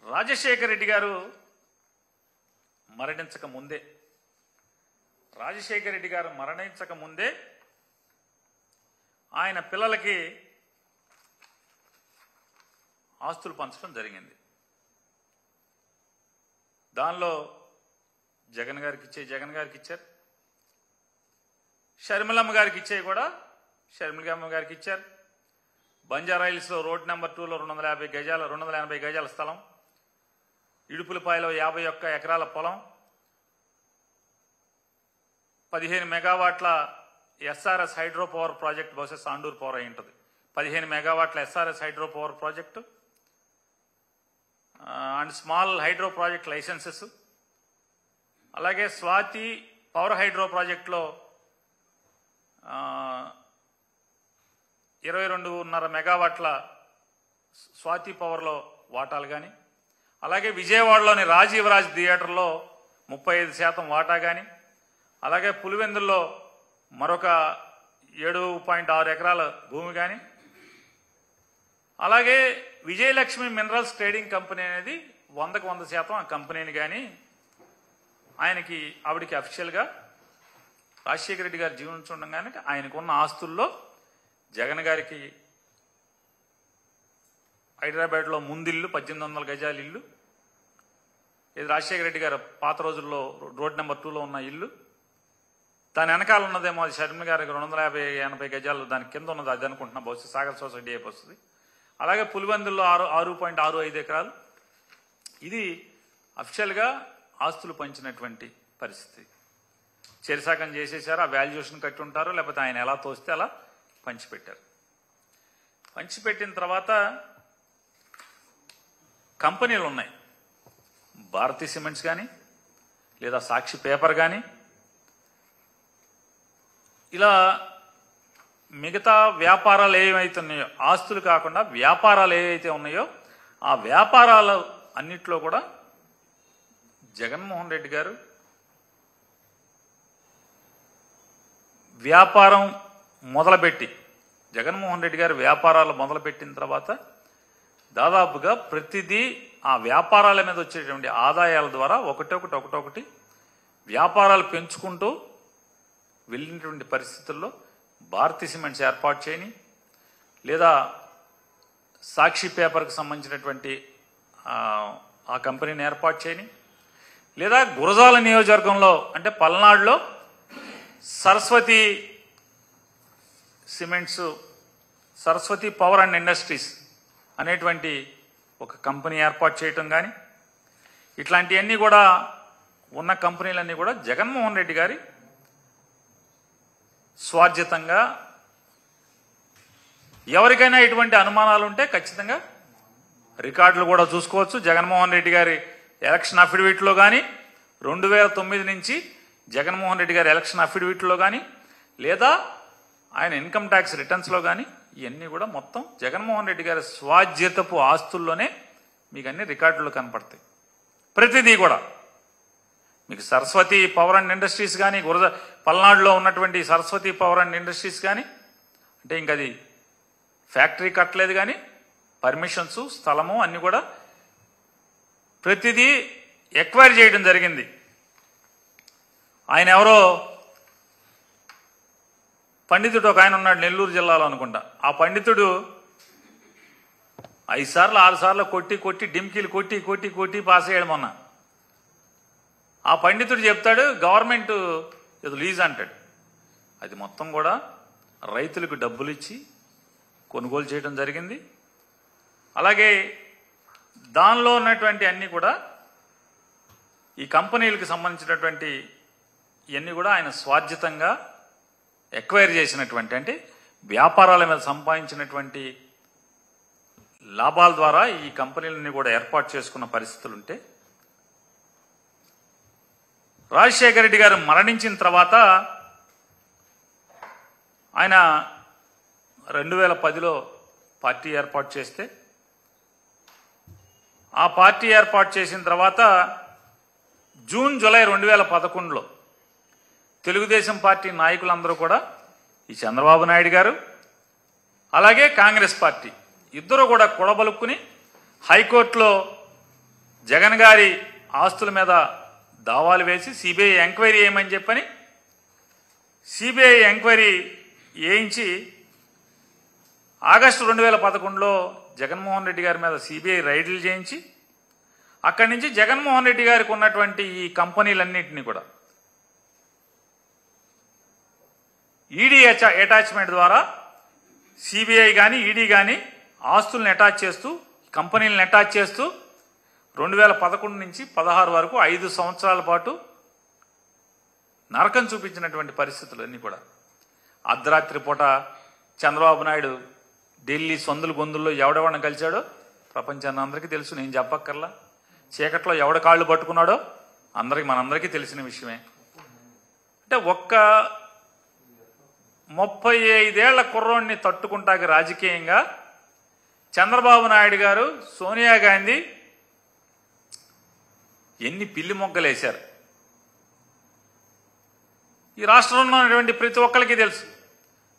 రాజశేఖర రెడ్డి గారు మరణించక ముందే రాజశేఖర రెడ్డి గారు మరణించక ముందే ఆయన పిల్లలకి ఆస్తులు పంచడం జరిగింది దానిలో జగన్ గారికి ఇచ్చే జగన్ గారికి ఇచ్చారు షర్మిలమ్మ గారికి ఇచ్చే కూడా షర్మిలమ్మ గారికి ఇచ్చారు బంజారా హిల్స్లో రోడ్ నెంబర్ టూలో రెండు వందల యాభై గజాల రెండు వందల ఎనభై గజాల స్థలం ఇడుపులపాయలో యాభై ఒక్క ఎకరాల పొలం పదిహేను మెగావాట్ల ఎస్ఆర్ఎస్ హైడ్రో పవర్ ప్రాజెక్ట్ బహుశా సాండూర్ పవర్ అయి ఉంటుంది పదిహేను మెగావాట్ల SRS hydro power project and small hydro project licences అలాగే స్వాతి పవర్ హైడ్రో ప్రాజెక్టులో ఇరవై రెండున్నర మెగావాట్ల స్వాతి పవర్లో వాటాలు కానీ అలాగే విజయవాడలోని రాజీవ్ రాజ్ థియేటర్లో ముప్పై ఐదు శాతం వాటా కానీ అలాగే పులివెందుల్లో మరొక ఏడు పాయింట్ ఆరు ఎకరాల భూమి కానీ అలాగే విజయలక్ష్మి మినరల్స్ ట్రేడింగ్ కంపెనీ అనేది వందకు వంద శాతం ఆ కంపెనీని కానీ ఆయనకి ఆవిడికి అఫిషియల్గా రాజశేఖర రెడ్డి గారు జీవించుండగానే ఆయనకున్న ఆస్తుల్లో జగన్ గారికి హైదరాబాద్లో ముందిల్లు పద్దెనిమిది వందల గజాల ఇల్లు ఇది రాజశేఖర రెడ్డి గారు పాత రోజుల్లో రోడ్ నెంబర్ టూలో ఉన్న ఇల్లు దాని వెనకాల ఉన్నదేమో అది షర్మి గారికి రెండు వందల యాభై ఎనభై గజాలు దాని కింద ఉన్నది అది అనుకుంటున్నా బహుశా సాగర్ సొసైటీ అయిపోయి వస్తుంది అలాగే పులివెందుల్లో ఆరు ఆరు పాయింట్ ఆరు ఐదు ఎకరాలు ఇది అఫిషియల్గా ఆస్తులు పంచినటువంటి పరిస్థితి చెరిసాకం చేసేసారు ఆ వాల్యుయేషన్ కట్టి ఉంటారు లేకపోతే ఆయన ఎలా తోస్తే అలా పంచిపెట్టారు పంచిపెట్టిన తర్వాత కంపెనీలు ఉన్నాయి భారతీ సిమెంట్స్ కానీ లేదా సాక్షి పేపర్ కానీ ఇలా మిగతా వ్యాపారాలు ఏవైతే ఉన్నాయో ఆస్తులు కాకుండా వ్యాపారాలు ఏవైతే ఉన్నాయో ఆ వ్యాపారాలు అన్నిట్లో కూడా జగన్మోహన్ రెడ్డి గారు వ్యాపారం మొదలుపెట్టి జగన్మోహన్ రెడ్డి గారు వ్యాపారాలు మొదలుపెట్టిన తర్వాత దాదాపుగా ప్రతిదీ ఆ వ్యాపారాల మీద వచ్చేటువంటి ఆదాయాల ద్వారా ఒకటొకటి ఒకటొకటి వ్యాపారాలు పెంచుకుంటూ వెళ్ళినటువంటి పరిస్థితుల్లో భారతీ సిమెంట్స్ ఏర్పాటు చేయని లేదా సాక్షి పేపర్కి సంబంధించినటువంటి ఆ, ఆ కంపెనీని ఏర్పాటు చేయని లేదా గురజాల నియోజకవర్గంలో అంటే పల్నాడులో Saraswati cements Saraswati power and industries అనేటువంటి ఒక కంపెనీ ఏర్పాటు చేయటం కానీ ఇట్లాంటివన్నీ కూడా ఉన్న కంపెనీలన్నీ కూడా జగన్మోహన్ రెడ్డి గారి స్వార్జితంగా ఎవరికైనా ఇటువంటి అనుమానాలు ఉంటే ఖచ్చితంగా రికార్డులు కూడా చూసుకోవచ్చు జగన్మోహన్ రెడ్డి గారి ఎలక్షన్ అఫిడవిట్లో కానీ రెండు వేల తొమ్మిది నుంచి జగన్మోహన్ రెడ్డి గారి ఎలక్షన్ అఫిడవిట్లో కానీ లేదా ఆయన ఇన్కమ్ ట్యాక్స్ రిటర్న్స్లో కానీ ఇవన్నీ కూడా మొత్తం జగన్మోహన్ రెడ్డి గారి స్వాధ్యతపు ఆస్తుల్లోనే మీకు అన్ని రికార్డులు కనపడతాయి ప్రతిదీ కూడా మీకు సరస్వతి పవర్ అండ్ ఇండస్ట్రీస్ కానీ గురజ పల్నాడులో ఉన్నటువంటి సరస్వతి పవర్ అండ్ ఇండస్ట్రీస్ కానీ అంటే ఇంక అది ఫ్యాక్టరీ కట్టలేదు కానీ పర్మిషన్స్ స్థలము అన్ని కూడా ప్రతిదీ ఎక్వైర్ చేయడం జరిగింది ఆయన ఎవరో పండితుడు ఒక ఆయన ఉన్నాడు నెల్లూరు జిల్లాలో అనుకుంటా ఆ పండితుడు ఐదు సార్లు ఆరు సార్లు కొట్టి కొట్టి డిమ్కీలు కొట్టి కొట్టి కొట్టి పాస్ అయ్యాడు మొన్న ఆ పండితుడు చెప్తాడు గవర్నమెంట్ ఇది లీజ్ అంటాడు అది మొత్తం కూడా రైతులకు డబ్బులు ఇచ్చి కొనుగోలు చేయడం జరిగింది అలాగే దానిలో ఉన్నటువంటి అన్ని కూడా ఈ కంపెనీలకు సంబంధించినటువంటి ఇవన్నీ కూడా ఆయన స్వార్జితంగా ఎక్వైర్ చేసినటువంటి అంటే వ్యాపారాల మీద సంపాదించినటువంటి లాభాల ద్వారా ఈ కంపెనీలన్నీ కూడా ఏర్పాటు చేసుకున్న పరిస్థితులు ఉంటే రాజశేఖర రెడ్డి గారు మరణించిన తర్వాత ఆయన రెండు వేల పదిలో పార్టీ ఏర్పాటు చేస్తే ఆ పార్టీ ఏర్పాటు చేసిన తర్వాత జూన్ జూలై రెండు వేల పదకొండులో తెలుగుదేశం పార్టీ నాయకులందరూ కూడా ఈ చంద్రబాబు నాయుడు గారు అలాగే కాంగ్రెస్ పార్టీ ఇద్దరు కూడా కుడబలుక్కుని హైకోర్టులో జగన్ గారి ఆస్తుల మీద దావాలు వేసి సిబిఐ ఎంక్వైరీ చేయమని చెప్పని సిబిఐ ఎంక్వైరీ వేయించి ఆగస్టు రెండు వేల పదకొండులో జగన్మోహన్ రెడ్డి గారి మీద సిబిఐ రైడ్లు చేయించి అక్కడి నుంచి జగన్మోహన్ రెడ్డి గారికి ఉన్నటువంటి ఈ కంపెనీలన్నింటినీ కూడా ఈడీ అటాచ్మెంట్ ద్వారా సిబిఐ కానీ ఈడీ కానీ ఆస్తుల్ని అటాచ్ చేస్తూ కంపెనీలను అటాచ్ చేస్తూ రెండు వేల పదకొండు నుంచి పదహారు వరకు ఐదు సంవత్సరాల పాటు నరకం చూపించినటువంటి పరిస్థితులు అన్నీ కూడా అర్ధరాత్రి పూట చంద్రబాబు నాయుడు ఢిల్లీ సొందుల గొంతుల్లో ఎవడెవడని కలిశాడో ప్రపంచాన్ని అందరికీ తెలుసు నేను చెప్పక్కర్లా చీకట్లో ఎవడ కాళ్ళు పట్టుకున్నాడో అందరికి మనందరికీ తెలిసిన విషయమే అంటే ఒక్క ముప్పై ఐదేళ్ల కుర్రోడిని తట్టుకుంటాకి రాజకీయంగా చంద్రబాబు నాయుడు గారు సోనియా గాంధీ ఎన్ని పిల్లి మొగ్గలేశారు ఈ రాష్ట్రంలో ఉన్నటువంటి ప్రతి ఒక్కరికి తెలుసు